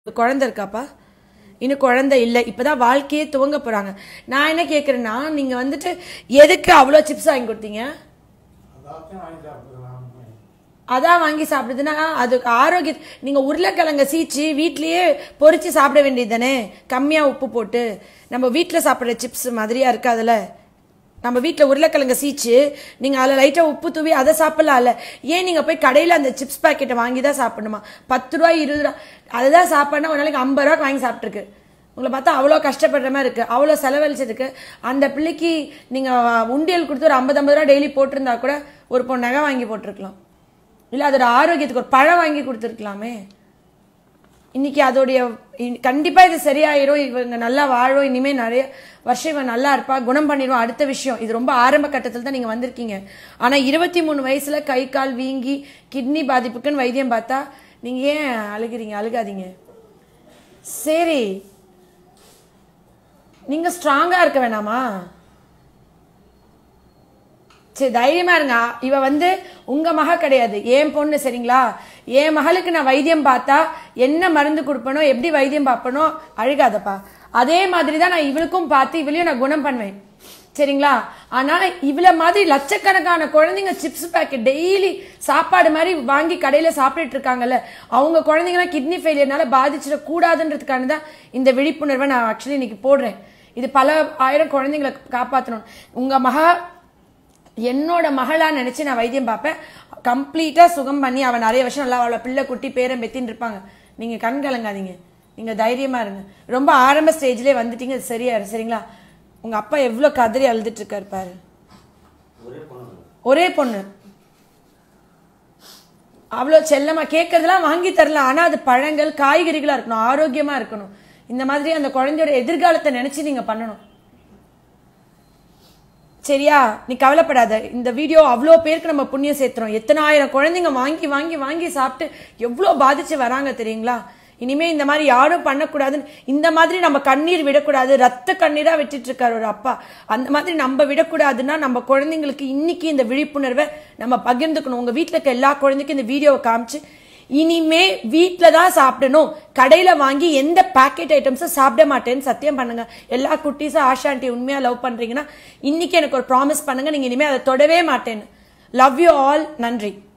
குழந்தை இருக்காப்பா இன்னும் குழந்தை இல்லை இப்பதான் வாழ்க்கையே துவங்க போறாங்க நான் என்ன கேக்குறேன்னா நீங்க வந்துட்டு எதுக்கு அவ்வளோ சிப்ஸ் வாங்கி கொடுத்தீங்க அதாச்சும் வாங்கி சாப்பிட்டுக்கலாம் அதான் வாங்கி சாப்பிடுதுன்னா அதுக்கு ஆரோக்கிய நீங்க உருளைக்கிழங்க சீச்சு வீட்லயே பொரிச்சு சாப்பிட வேண்டியது தானே கம்மியா உப்பு போட்டு நம்ம வீட்டில் சாப்பிட்ற சிப்ஸ் மாதிரியா இருக்காதுல்ல நம்ம வீட்டில் உருளைக்கிழங்க சீச்சு நீங்க அதில் லைட்டாக உப்பு தூவி அதை சாப்பிடலாம்ல ஏன் நீங்க போய் கடையில் அந்த சிப்ஸ் பாக்கெட்டை வாங்கி தான் சாப்பிடணுமா பத்து ரூபாய் இருபது ரூபா அதுதான் சாப்பிட்னா ஒரு நாளைக்கு ஐம்பது ரூபாய்க்கு வாங்கி சாப்பிட்ருக்கு உங்களை பார்த்தா அவ்வளோ கஷ்டப்படுற மாதிரி இருக்கு அவ்வளோ செலவழிச்சதுக்கு அந்த பிள்ளைக்கு நீங்க உண்டியல் கொடுத்து ஒரு ஐம்பது ஐம்பது ரூபா டெய்லி போட்டிருந்தா கூட ஒரு பொண்ணு நகை வாங்கி போட்டிருக்கலாம் இல்ல அதோட ஆரோக்கியத்துக்கு ஒரு பழம் வாங்கி கொடுத்துருக்கலாமே இன்னைக்கு அதோடைய இ- கண்டிப்பா இது சரியாயிரும் இவங்க நல்லா வாழும் இனிமே நிறைய வருஷம் இவன் நல்லா இருப்பா குணம் பண்ணிடுவோம் அடுத்த விஷயம் இது ரொம்ப ஆரம்ப கட்டத்தில் தான் நீங்க வந்திருக்கீங்க ஆனா இருபத்தி மூணு வயசுல கை கால் வீங்கி கிட்னி பாதிப்புக்குன்னு வைத்தியம் பார்த்தா நீங்க ஏன் அழுகிறீங்க அழுகாதீங்க சரி நீங்க ஸ்ட்ராங்கா இருக்க வேணாமா சரி தைரியமா இருங்க இவ வந்து உங்க மக கிடையாது என் பொண்ணு சரிங்களா என் மகளுக்கு நான் வைத்தியம் பார்த்தா என்ன மருந்து கொடுப்பனோ எப்படி வைத்தியம் பார்ப்பனோ அழுகாதப்பா அதே மாதிரி தான் நான் இவளுக்கும் பார்த்து இவளையும் நான் குணம் பண்ணுவேன் சரிங்களா ஆனா இவள மாதிரி லட்சக்கணக்கான குழந்தைங்க சிப்ஸ் பேக்கெட் டெய்லி சாப்பாடு மாதிரி வாங்கி கடையில சாப்பிட்டுட்டு இருக்காங்கல்ல அவங்க குழந்தைங்கலாம் கிட்னி ஃபெயிலியர்னால பாதிச்சிடக் கூடாதுன்றதுக்கான தான் இந்த விழிப்புணர்வை நான் ஆக்சுவலி இன்னைக்கு போடுறேன் இது பல ஆயிரம் குழந்தைங்களை காப்பாற்றணும் உங்க மகா என்னோட மகளா நினைச்சு நான் வைத்தியம் பார்ப்பேன் கம்ப்ளீட்டா சுகம் பண்ணி அவன் நிறைய வருஷம் நல்லா அவளை பிள்ளை குட்டி பேரன் பெத்தின்னு இருப்பாங்க நீங்க கண் கலங்காதீங்க நீங்க தைரியமா இருங்க ரொம்ப ஆரம்ப ஸ்டேஜ்லயே வந்துட்டீங்க அது சரியாரு சரிங்களா உங்க அப்பா எவ்வளவு கதறி அழுதுட்டு இருக்காரு பாரு ஒரே பொண்ணு ஒரே பொண்ணு அவ்வளோ செல்லமா கேட்கறதெல்லாம் வாங்கி தரலாம் ஆனா அது பழங்கள் காய்கறிகளா இருக்கணும் ஆரோக்கியமா இருக்கணும் இந்த மாதிரி அந்த குழந்தையோட எதிர்காலத்தை நினைச்சு நீங்க பண்ணணும் சரியா நீ கவலைப்படாத இந்த வீடியோ அவ்வளோ பேருக்கு நம்ம புண்ணியம் சேர்த்துறோம் எத்தனை ஆயிரம் குழந்தைங்க வாங்கி வாங்கி வாங்கி சாப்பிட்டு எவ்வளோ பாதிச்சு வராங்க தெரியுங்களா இனிமே இந்த மாதிரி யாரும் பண்ணக்கூடாதுன்னு இந்த மாதிரி நம்ம கண்ணீர் விடக்கூடாது ரத்த கண்ணீரா விட்டுட்டு இருக்காரு ஒரு அப்பா அந்த மாதிரி நம்ம விடக்கூடாதுன்னா நம்ம குழந்தைங்களுக்கு இன்னைக்கு இந்த விழிப்புணர்வை நம்ம பகிர்ந்துக்கணும் உங்க வீட்டில் இருக்க எல்லா குழந்தைக்கும் இந்த வீடியோவை காமிச்சு இனிமே வீட்ல தான் சாப்பிடணும் கடையில வாங்கி எந்த பாக்கெட் ஐட்டம்ஸும் சாப்பிட மாட்டேன்னு சத்தியம் பண்ணுங்க எல்லா குட்டீஸும் ஆஷா ஆண்டி உண்மையா லவ் பண்றீங்கன்னா இன்னைக்கு எனக்கு ஒரு ப்ராமிஸ் பண்ணுங்க நீங்க இனிமே அதை தொடவே மாட்டேன்னு லவ் யூ ஆல் நன்றி